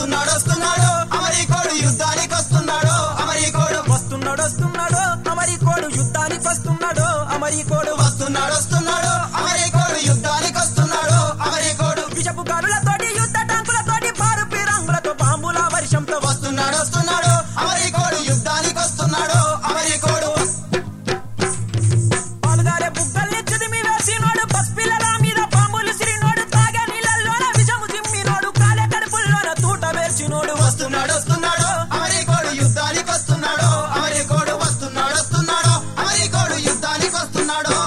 వస్తున్నాడు వస్తున్నాడు అమరీకోడు యుద్ధానికి వస్తున్నాడు అమరీకోడు వస్తున్నాడు వస్తున్నాడు అమరీకోడు యుద్ధానికి వస్తున్నాడు అమరీకోడు వస్తున్నాడు వస్తున్నాడు అమరీకోడు యుద్ధానికి వస్తున్నాడు అమరీకోడు విషపు గాలులతోటి యుద్ధ టాంకులతోటి పారు రంగులతో బాంబుల వర్షంతో వస్తున్నాడు వస్తున్నాడు అమరీకోడు యుద్ధానికి వస్తున్నాడు అమరీకోడు పాలుగారే బుగ్గల్ని చిదిమి వేసినోడు పసిపిల్లల మీద బాంబులు సిరినోడు తాగే నీళ్ళల్లోన విషము చిమ్మినోడు కాలే కడుపుల్లోన తూట వేసినోడు వస్తున్నాడు వస్తున్నాడు అమరీకోడు యుద్ధానికి వస్తున్నాడు అమరీకోడు వస్తున్నాడు వస్తున్నాడు అమరీకోడు యుద్ధానికి వస్తున్నాడు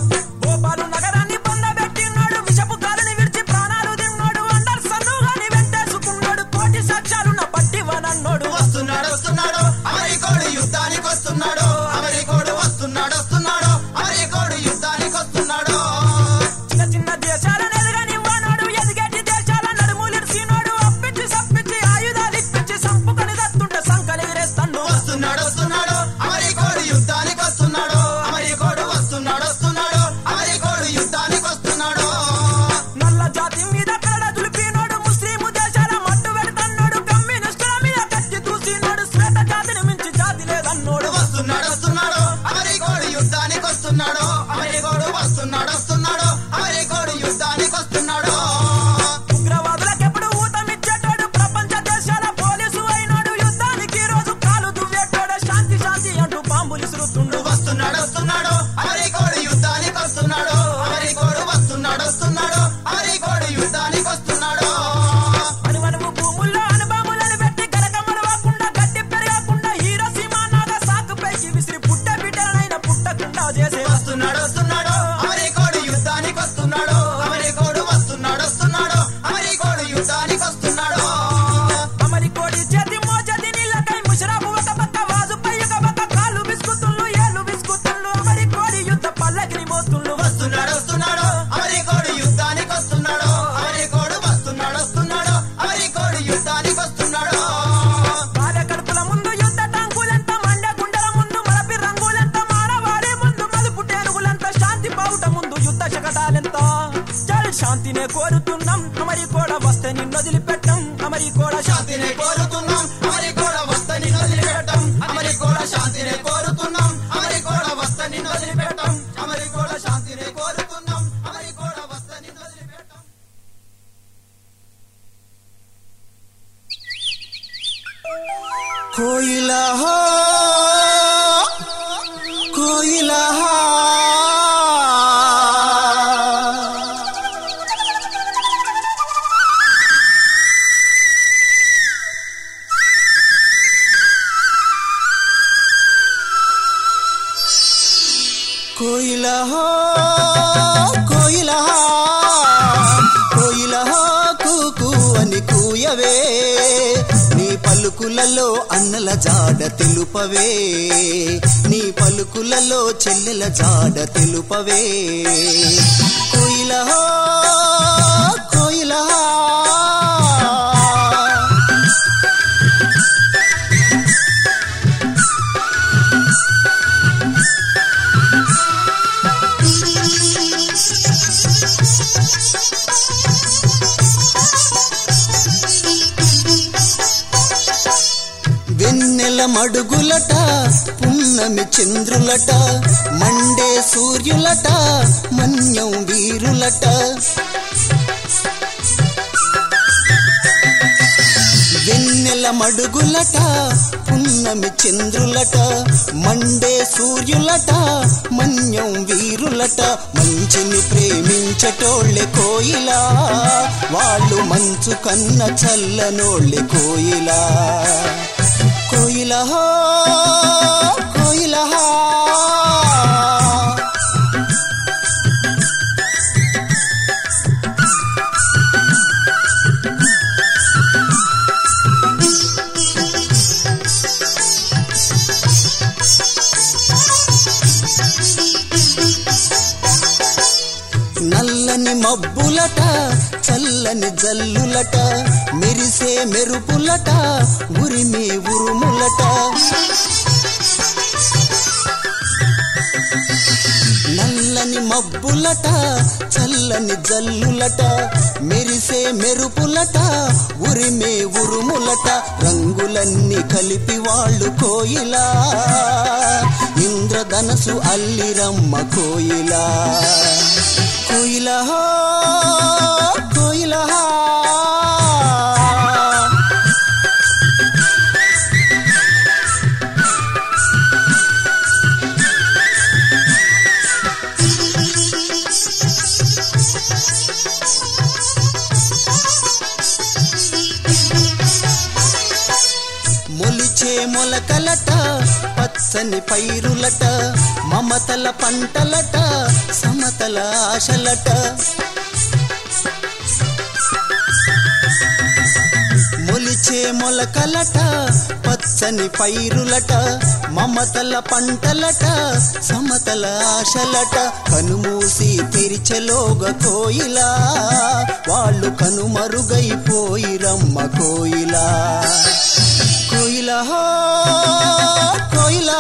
గోపాలు నగరాన్ని పొందబెట్టినాడు విషపు గాలిని విడిచి ప్రాణాలు తిన్నాడు అందరు సన్నుగాని వెంటేసుకున్నాడు కోటి సాక్ష్యాలున్న పట్టివనన్నోడు వస్తున్నాడు వస్తున్నాడు అమరీకోడు యుద్ధానికి వస్తున్నాడు అమరీకోడు వస్తున్నాడు వస్తున్నాడు అమరీకోడు యుద్ధానికి వస్తున్నాడు చిన్న చిన్న దేశాలను ఎదగనివ్వనాడు ఎదిగేటి దేశాల నడుములిడిసినోడు అప్పించి సప్పించి ఆయుధాలు ఇప్పించి సంపుకొని దత్తుంటే సంకలెగిరేస్తాడు వస్తున్నాడు వస్తున్నాడు అమరీకోడు యుద్ధానికి వస్తున్నాడు అమరీకోడు వస్తున్నాడు వస్తున్నాడు అమరీకోడు యుద్ధానికి వస్తున్నాడు నల్ల జాతి మీద కరడ దులిపినోడు ముస్లిం దేశాల మట్టు పెడతన్నాడు కమ్యూనిస్టుల మీద కత్తి దూసినోడు శ్వేత జాతిని మించి జాతి లేదన్నోడు వస్తున్నాడు వస్తున్నాడు అమరీకోడు యుద్ధానికి వస్తున్నాడు అమరీకోడు వస్తున్నాడు వస్తున్నాడు అమరీకోడు యుద్ధానికి వస్తున్నాడు ఉగ్రవాదులకెప్పుడు ఊతమిచ్చేటోడు ప్రపంచ దేశాల పోలీసు అయినోడు యుద్ధానికి రోజు కాలు దువ్వేటోడు శాంతి శాంతి అంటూ బాంబులు ఇసురుతుండు వస్తున్నాడు వస్తున్నాడు అమరీకోడు యుద్ధానికి వస్తున్నాడు అమరీకోడు వస్తున్నాడు వస్తున్నాడు అమరీకోడు యుద్ధానికి వస్తున్నాడు అనువనువు భూముల్లో అనుభవములను పెట్టి గరకమరవకుండా గడ్డి పెరగకుండా హీరో సీమానాగా సాకు పెంచి విసిరి పుట్ట బిడ్డలనైనా పుట్టకుండా చేసే వస్తున్నాడు వస్తున్నాడు అమరీకోడు యుద్ధానికి వస్తున్నాడు అమరీకోడు వస్తున్నాడు వస్తున్నాడు అమరీకోడు యుద్ధానికి వస్తున్నాడు అమరి కోడి చేతి మోచేతి నీళ్ళకై ముషరాబు ఒక పక్క వాజుపై ఒక పక్క కాళ్ళు బిస్కుతుళ్ళు ఏళ్ళు బిస్కుతుళ్ళు అమరి కోడి యుద్ధ పల్లకిని మోస్తుళ్ళు వస్తున్నాడు వస్తున్నాడు అమరీకోడు యుద్ధానికి వస్తున్నాడు అమరీకోడు వస్తున్నాడు వస్తున్నాడు అమరీకోడు యుద్ధానికి వస్తున్నాడు బాల కడుపుల ముందు యుద్ధ టాంకులెంత మండే గుండెల ముందు మలపి రంగులెంత మానవాడి ముందు మలుపు టేనుగులెంత శాంతి బావుట ముందు యుద్ధ శకటాలెంత చల్ శాంతినే కోరుతున్నాం అమరి కూడా వస్తే నిన్ను వదిలిపెట్టం అమరి కూడా శాంతి శాంతిని కోరుతున్నాం అమరి కూడా వస్తని వదిలిపెట్టం అమరి కూడా శాంతిని కోరుతున్నాం అమరి కూడా వస్తని వదిలిపెట్టం అమరి కూడా శాంతిని కోరుతున్నాం అమరి కూడా వస్తని వదిలిపెట్టం కోయిలా కోయిలా కోయిలా కోయిలా కోయిలా కూకు అని కూయవే నీ పలుకులలో అన్నల జాడ తెలుపవే నీ పలుకులలో చెల్లెల జాడ తెలుపవే కోయిలా కోయిలా వెన్నెల మడుగులట పున్నమి చంద్రులట మండే సూర్యులట మన్యం వీరులట వెన్నెల మడుగులట పున్నమి చంద్రులట మండే సూర్యులట మన్యం వీరులట మంచిని ప్రేమించటోళ్ళె కోయిలా వాళ్ళు మంచు కన్న చల్లనోళ్ళె కోయిలా కోయిలా కోయిలా నల్లని మబ్బులట చల్లని జల్లులట మెరిసే మెరుపులట ఉరిమి ఉరుములట నల్లని మబ్బులట చల్లని జల్లులట మెరిసే మెరుపులట ఉరిమే ఉరుములట రంగులన్నీ కలిపి వాళ్ళు కోయిలా ఇంద్రధనసు అల్లిరమ్మ కోయిలా కోయిలా కోయిలా మొలిచే మొలకలట పచ్చని పైరులట మమతల పంటలట సమతల ఆశలట మొలిచే మొలకలట పచ్చని పైరులట మమతల పంటలట సమతల ఆశలట కనుమూసి తెరిచెలోగ కోయిలా వాళ్ళు కనుమరుగైపోయి రమ్మ కోయిలా కోయిలా కోయిలా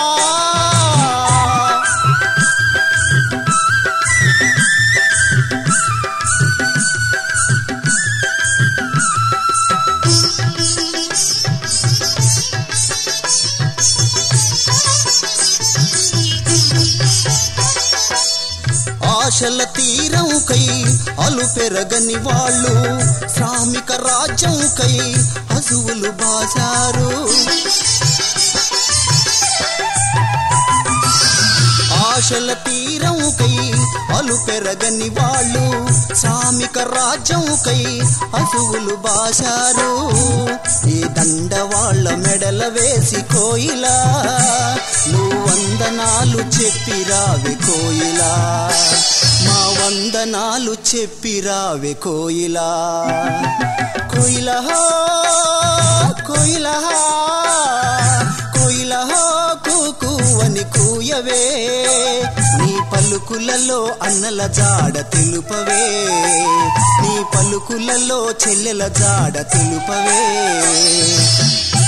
ఆశల తీరంకై అలు పెరగని వాళ్ళు శ్రామిక రాజ్యంకై హసువులు బాజారు ఆశల తీరంకై అలు పెరగని వాళ్ళు శ్రామిక రాజ్యంకై హసువులు బాశారు ఈ దండ వాళ్ళ మెడల వేసి కోయిలా నువ్వు వందనాలు చెప్పిరావి కోయిలా మా వందనాలు చెప్పిరావి కోయిలా కోయిలా కోయిలా కోయిలా కూకు అని కూయవే నీ పలుకులలో అన్నల జాడ తెలుపవే నీ పలుకులలో చెల్లెల జాడ తెలుపవే